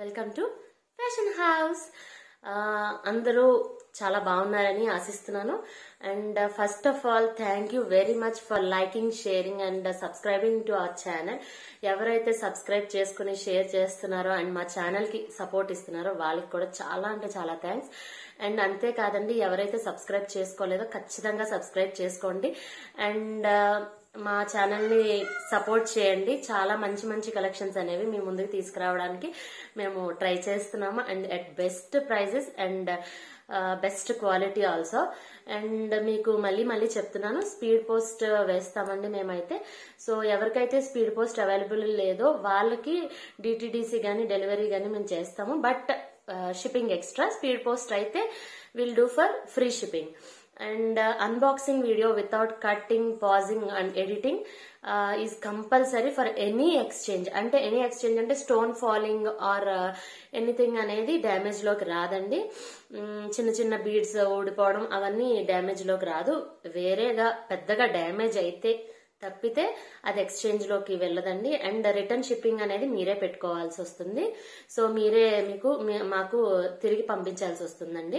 welcome to fashion house అందరూ చాలా బాగున్నారని ఆశిస్తున్నాను and first of all thank you very much for liking sharing and subscribing to our channel ఎవరైతే subscribe చేసుకుని share చేస్తున్నారో and మా ఛానల్ కి సపోర్ట్ ఇస్తున్నారో వాళ్ళకి కూడా చాలా అంటే చాలా థ్యాంక్స్ అండ్ అంతేకాదండి ఎవరైతే సబ్స్క్రైబ్ చేసుకోలేదో ఖచ్చితంగా సబ్స్క్రైబ్ చేసుకోండి అండ్ మా ఛానల్ ని సపోర్ట్ చేయండి చాలా మంచి మంచి కలెక్షన్స్ అనేవి మీ ముందుకు తీసుకురావడానికి మేము ట్రై చేస్తున్నాము and at best prices and best quality also and మీకు మళ్ళీ మళ్ళీ చెప్తున్నాను స్పీడ్ పోస్ట్ వేస్తామండి మేమైతే సో ఎవరికైతే స్పీడ్ పోస్ట్ అవైలబుల్ లేదో వాళ్ళకి డిటిడిసి కానీ డెలివరీ కానీ మేము చేస్తాము but shipping extra speed post అయితే will do for free shipping and unboxing video without cutting pausing and editing is compulsory for any exchange అంటే ఎనీ ఎక్స్చేంజ్ అంటే స్టోన్ ఫాలింగ్ ఆర్ ఎనీథింగ్ అనేది damage లోకి రాదండి చిన్న చిన్న బీడ్స్ ఊడిపోవడం అవన్నీ damage లోకి రాదు వేరేగా పెద్దగా డ్యామేజ్ అయితే తప్పితే అది ఎక్స్చేంజ్ లోకి వెళ్ళదండి అండ్ రిటర్న్ షిప్పింగ్ అనేది మీరే పెట్టుకోవాల్సి వస్తుంది సో మీరే మీకు మాకు తిరిగి పంపించాల్సి వస్తుందండి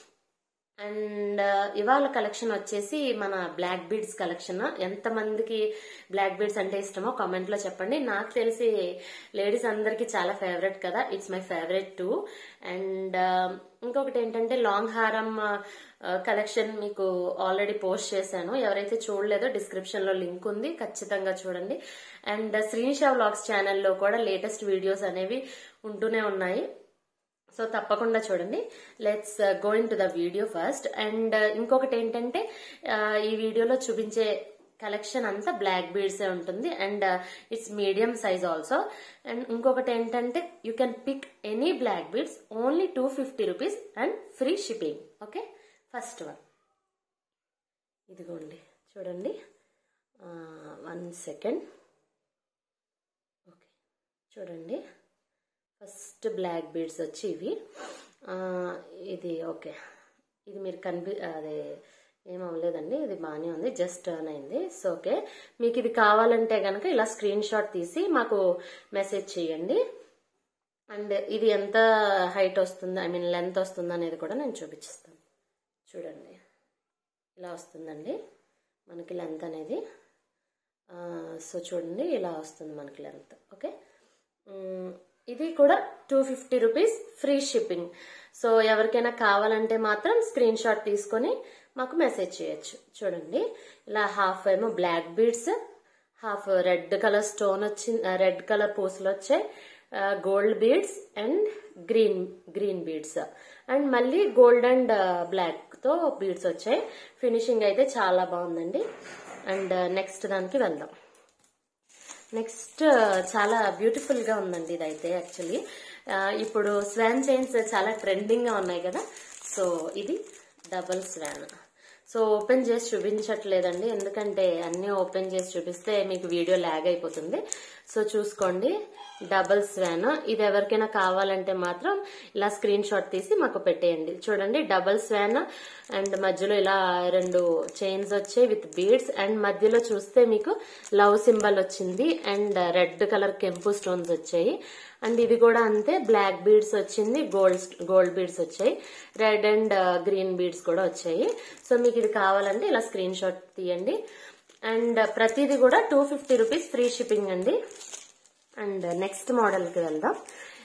అండ్ ఇవాళ కలెక్షన్ వచ్చేసి మన బ్లాక్ బీడ్స్ కలెక్షన్ ఎంత మందికి బ్లాక్ బీడ్స్ అంటే ఇష్టమో కామెంట్ లో చెప్పండి నాకు తెలిసి లేడీస్ అందరికి చాలా ఫేవరెట్ కదా it's my favourite too and ఇంకొకటి ఏంటంటే లాంగ్ హారం కలెక్షన్ మీకు ఆల్రెడీ పోస్ట్ చేశాను ఎవరైతే చూడలేదో డిస్క్రిప్షన్ లో లింక్ ఉంది ఖచ్చితంగా చూడండి అండ్ శ్రీనిషా వ్లాగ్స్ ఛానల్లో కూడా లేటెస్ట్ వీడియోస్ అనేవి ఉంటూనే ఉన్నాయి సో తప్పకుండా చూడండి let's going to the video first and ఇంకొకటి ఏంటంటే ఈ వీడియోలో చూపించే కలెక్షన్ అంతా బ్లాక్ బీడ్స్ ఉంటుంది and it's medium size also and ఇంకొకటి ఏంటంటే you can pick any black beads only two fifty rupees and free shipping okay first one ఇదిగోండి చూడండి వన్ సెకండ్ ఓకే చూడండి ఫస్ట్ బ్లాక్ బీడ్స్ వచ్చి ఇవి ఇది ఓకే ఇది మీరు కనిపి అదే ఏమవ్వలేదండి ఇది బాగానే ఉంది జస్ట్ టర్న్ అయింది సో ఓకే మీకు ఇది కావాలంటే కనుక ఇలా స్క్రీన్ షాట్ తీసి మాకు మెసేజ్ చేయండి అండ్ ఇది ఎంత హైట్ వస్తుంది ఐ మీన్ లెంత్ వస్తుంది అనేది కూడా నేను చూపించిస్తాను చూడండి ఇలా వస్తుందండి మనకి లెంత్ అనేది సో చూడండి ఇలా వస్తుంది మనకి లెంత్ ఓకే ఇది కూడా two fifty rupees free shipping so ఎవరికైనా కావాలంటే మాత్రం స్క్రీన్ షాట్ తీసుకొని మాకు మెసేజ్ చేయొచ్చు చూడండి ఇలా హాఫ్ ఏమో black beads half red colour stone వచ్చి రెడ్ కలర్ పూసలు వచ్చాయి gold beads and green green beads and మళ్ళీ గోల్డ్ అండ్ బ్లాక్ తో బీడ్స్ వచ్చాయి ఫినిషింగ్ అయితే చాలా బాగుందండి అండ్ నెక్స్ట్ దానికి వెళ్దాం నెక్స్ట్ చాలా బ్యూటిఫుల్ గా ఉందండి ఇదైతే యాక్చువల్లీ ఇప్పుడు స్వాన్ చైన్స్ చాలా ట్రెండింగ్ గా ఉన్నాయి కదా సో ఇది డబల్ స్వాన్ సో ఓపెన్ చేసి చూపించట్లేదండి ఎందుకంటే అన్ని ఓపెన్ చేసి చూపిస్తే మీకు వీడియో ల్యాగ్ అయిపోతుంది సో చూసుకోండి డబల్ స్వాన్ ఇది ఎవరికైనా కావాలంటే మాత్రం ఇలా స్క్రీన్ షాట్ తీసి మాకు పెట్టేయండి చూడండి డబల్ స్వాన్ అండ్ మధ్యలో ఇలా రెండు చైన్స్ వచ్చాయి విత్ బీడ్స్ అండ్ మధ్యలో చూస్తే మీకు లవ్ సింబల్ వచ్చింది అండ్ రెడ్ కలర్ కెంపు స్టోన్స్ వచ్చాయి అండ్ ఇది కూడా అంతే బ్లాక్ బీడ్స్ వచ్చింది గోల్డ్ గోల్డ్ బీడ్స్ వచ్చాయి రెడ్ అండ్ గ్రీన్ బీడ్స్ కూడా వచ్చాయి సో మీకు ఇది కావాలంటే ఇలా స్క్రీన్ షాట్ తీయండి అండ్ ప్రతిదీ కూడా two fifty rupees free shipping అండి అండ్ నెక్స్ట్ మోడల్కి వెళ్దాం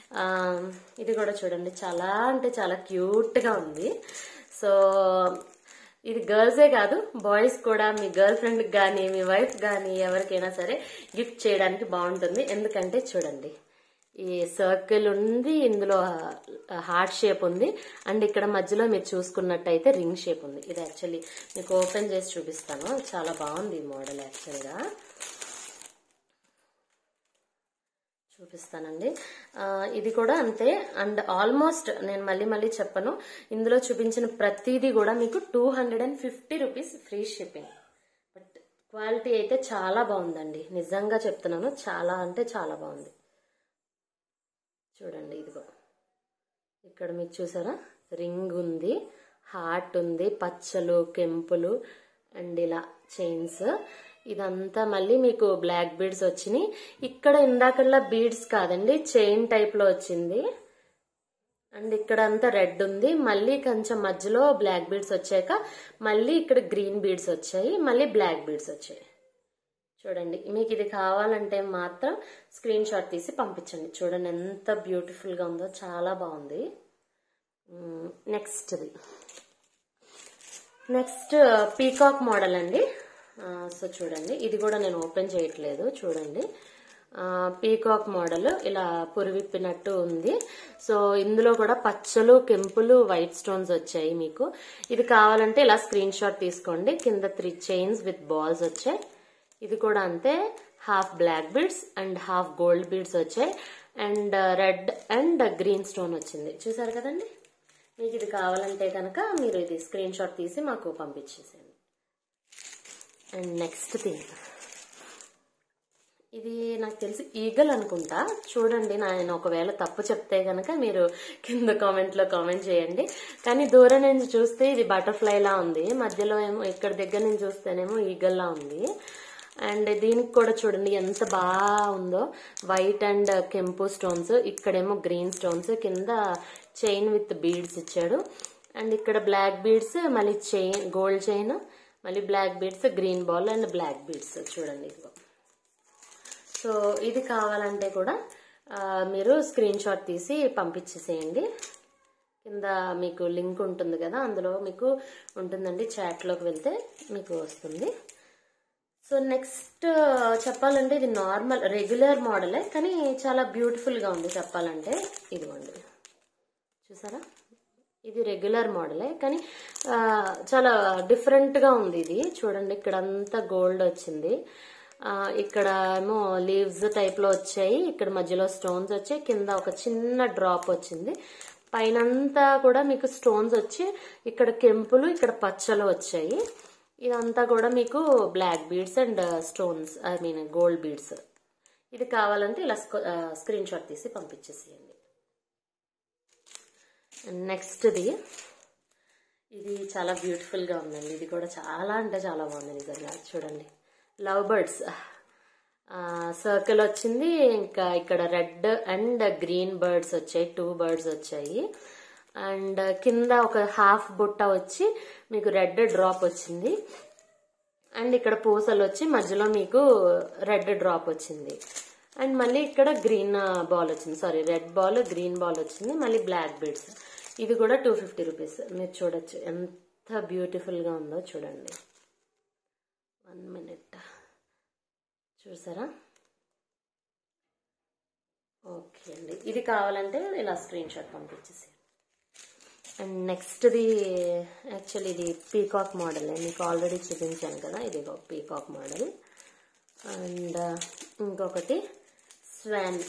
ఇది కూడా చూడండి చాలా అంటే చాలా క్యూట్గా ఉంది సో ఇది గర్ల్సే కాదు బాయ్స్ కూడా మీ గర్ల్ ఫ్రెండ్ కానీ మీ వైఫ్ కానీ ఎవరికైనా సరే గిఫ్ట్ చేయడానికి బాగుంటుంది ఎందుకంటే చూడండి ఈ సర్కిల్ ఉంది ఇందులో హార్ట్ షేప్ ఉంది అండ్ ఇక్కడ మధ్యలో మీరు చూసుకున్నట్టయితే రింగ్ షేప్ ఉంది ఇది యాక్చువల్లీ మీకు ఓపెన్ చేసి చూపిస్తాను చాలా బాగుంది ఈ మోడల్ యాక్చువల్గా చూపిస్తానండి ఇది కూడా అంతే అండ్ ఆల్మోస్ట్ నేను మళ్ళీ మళ్ళీ చెప్పను ఇందులో చూపించిన ప్రతిదీ కూడా మీకు two hundred and fifty rupees free shipping but quality అయితే చాలా బాగుందండి నిజంగా చెప్తున్నాను చాలా అంటే చాలా బాగుంది చూడండి ఇదిగో ఇక్కడ మీకు చూసారా రింగ్ ఉంది హార్ట్ ఉంది పచ్చలు కెంపులు అండ్ ఇలా చైన్స్ ఇదంతా మళ్ళీ మీకు బ్లాక్ బీడ్స్ వచ్చినాయి ఇక్కడ ఇందాకల్లా బీడ్స్ కాదండి చైన్ టైప్ లో వచ్చింది అండ్ ఇక్కడ అంతా రెడ్ ఉంది మళ్ళీ కొంచెం మధ్యలో బ్లాక్ బీడ్స్ వచ్చాక మళ్ళీ ఇక్కడ గ్రీన్ బీడ్స్ వచ్చాయి మళ్ళీ బ్లాక్ బీడ్స్ వచ్చాయి చూడండి మీకు ఇది కావాలంటే మాత్రం స్క్రీన్ షాట్ తీసి పంపించండి చూడండి ఎంత బ్యూటిఫుల్గా ఉందో చాలా బాగుంది నెక్స్ట్ది నెక్స్ట్ పీకాక్ మోడల్ అండి సో చూడండి ఇది కూడా నేను ఓపెన్ చేయట్లేదు చూడండి పీకాక్ మోడల్ ఇలా పురివిప్పినట్టు ఉంది సో ఇందులో కూడా పచ్చలు కెంపులు వైట్ స్టోన్స్ వచ్చాయి మీకు ఇది కావాలంటే ఇలా స్క్రీన్ షాట్ తీసుకోండి కింద త్రీ చైన్స్ విత్ బాల్స్ వచ్చాయి ఇది కూడా అంతే half black beads and half gold beads వచ్చాయి and red and green stone వచ్చింది చూసారు కదండి మీకు ఇది కావాలంటే కనుక మీరు ఇది స్క్రీన్ షాట్ తీసి మాకు పంపించేసేయండి అండ్ నెక్స్ట్ థింగ్ ఇది నాకు తెలిసి ఈగల్ అనుకుంటా చూడండి నేను ఒకవేళ తప్పు చెప్తే గనక మీరు కింద కామెంట్లో కామెంట్ చేయండి కానీ దూరం నుంచి చూస్తే ఇది బటర్ఫ్లై లా ఉంది మధ్యలో ఏమో ఇక్కడ దగ్గర నుంచి చూస్తేనేమో ఈగల్ లా ఉంది అండ్ దీనికి కూడా చూడండి ఎంత బాగా ఉందో వైట్ అండ్ కెంపు స్టోన్స్ ఇక్కడేమో గ్రీన్ స్టోన్స్ కింద చైన్ విత్ బీడ్స్ ఇచ్చాడు అండ్ ఇక్కడ బ్లాక్ బీడ్స్ మళ్ళీ చైన్ గోల్డ్ చైన్ మళ్ళీ black beads green ball and black beads చూడండి ఇదిగో సో ఇది కావాలంటే కూడా మీరు స్క్రీన్ షాట్ తీసి పంపించేసేయండి కింద మీకు లింక్ ఉంటుంది కదా అందులో మీకు ఉంటుందండి చాట్లోకి వెళ్తే మీకు వస్తుంది సో నెక్స్ట్ చెప్పాలంటే ఇది నార్మల్ రెగ్యులర్ మోడలే కానీ చాలా బ్యూటిఫుల్గా ఉంది చెప్పాలంటే ఇదిగోండి చూసారా ఇది రెగ్యులర్ మోడలే కానీ చాలా డిఫరెంట్గా ఉంది ఇది చూడండి ఇక్కడ అంతా గోల్డ్ వచ్చింది ఇక్కడ ఏమో లీవ్స్ టైప్లో వచ్చాయి ఇక్కడ మధ్యలో స్టోన్స్ వచ్చాయి కింద ఒక చిన్న డ్రాప్ వచ్చింది పైనంతా కూడా మీకు స్టోన్స్ వచ్చి ఇక్కడ కెంపులు ఇక్కడ పచ్చలు వచ్చాయి ఇదంతా కూడా మీకు black beads and stones I mean gold beads ఇది కావాలంటే ఇలా స్క్రీన్ షాట్ తీసి పంపించేసేయండి నెక్స్ట్ది ఇది చాలా బ్యూటిఫుల్గా ఉందండి ఇది కూడా చాలా అంటే చాలా బాగుంది నిజంగా చూడండి లవ్ బర్డ్స్ సర్కిల్ వచ్చింది ఇంకా ఇక్కడ రెడ్ అండ్ గ్రీన్ బర్డ్స్ వచ్చాయి టూ బర్డ్స్ వచ్చాయి అండ్ కింద ఒక హాఫ్ బుట్ట వచ్చి మీకు రెడ్ డ్రాప్ వచ్చింది అండ్ ఇక్కడ పూసలు వచ్చి మధ్యలో మీకు రెడ్ డ్రాప్ వచ్చింది అండ్ మళ్ళీ ఇక్కడ గ్రీన్ బాల్ వచ్చింది sorry red ball green ball వచ్చింది మళ్ళీ బ్లాక్ బీడ్స్ ఇది కూడా టూ ఫిఫ్టీ రూపీస్ మీరు చూడొచ్చు ఎంత బ్యూటిఫుల్గా ఉందో చూడండి వన్ మినిట్ చూసారా ఓకే అండి ఇది కావాలంటే ఇలా స్క్రీన్ షాట్ పంపించేసి అండ్ నెక్స్ట్ది యాక్చువల్లీ ఇది పీకాక్ మోడల్ మీకు ఆల్రెడీ చూపించాను కదా ఇది ఒక పీకాక్ మోడల్ అండ్ ఇంకొకటి స్వాన్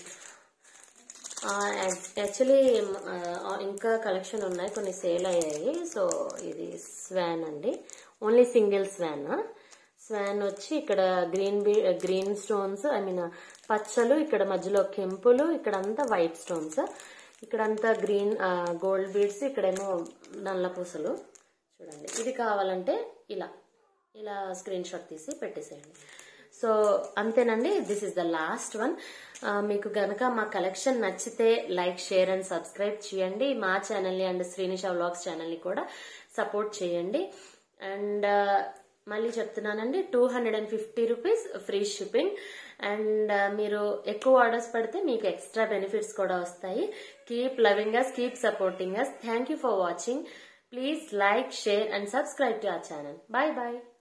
యాక్చువల్లీ ఇంకా కలెక్షన్ ఉన్నాయి కొన్ని సేల్ అయ్యాయి సో ఇది స్వాన్ అండి ఓన్లీ సింగిల్ స్వాన్ స్వాన్ వచ్చి ఇక్కడ గ్రీన్ బీ గ్రీన్ స్టోన్స్ ఐ మీన్ పచ్చలు ఇక్కడ మధ్యలో కెంపులు ఇక్కడ అంతా వైట్ స్టోన్స్ ఇక్కడంతా గ్రీన్ గోల్డ్ బీడ్స్ ఇక్కడేమో నల్ల పూసలు చూడండి ఇది కావాలంటే ఇలా ఇలా స్క్రీన్ షాట్ తీసి పెట్టేసేయండి సో అంతేనండి this is the last one మీకు గనక మా కలెక్షన్ నచ్చితే లైక్ షేర్ అండ్ సబ్స్క్రైబ్ చేయండి మా ఛానల్ని అండ్ శ్రీనిష వ్లాగ్స్ ఛానల్ని కూడా సపోర్ట్ చేయండి అండ్ మళ్ళీ చెప్తున్నానండి two hundred and fifty rupees free shipping and మీరు ఎక్కువ ఆర్డర్స్ పడితే మీకు ఎక్స్ట్రా బెనిఫిట్స్ కూడా వస్తాయి keep loving us keep supporting us thank you for watching please like share and subscribe to our channel bye bye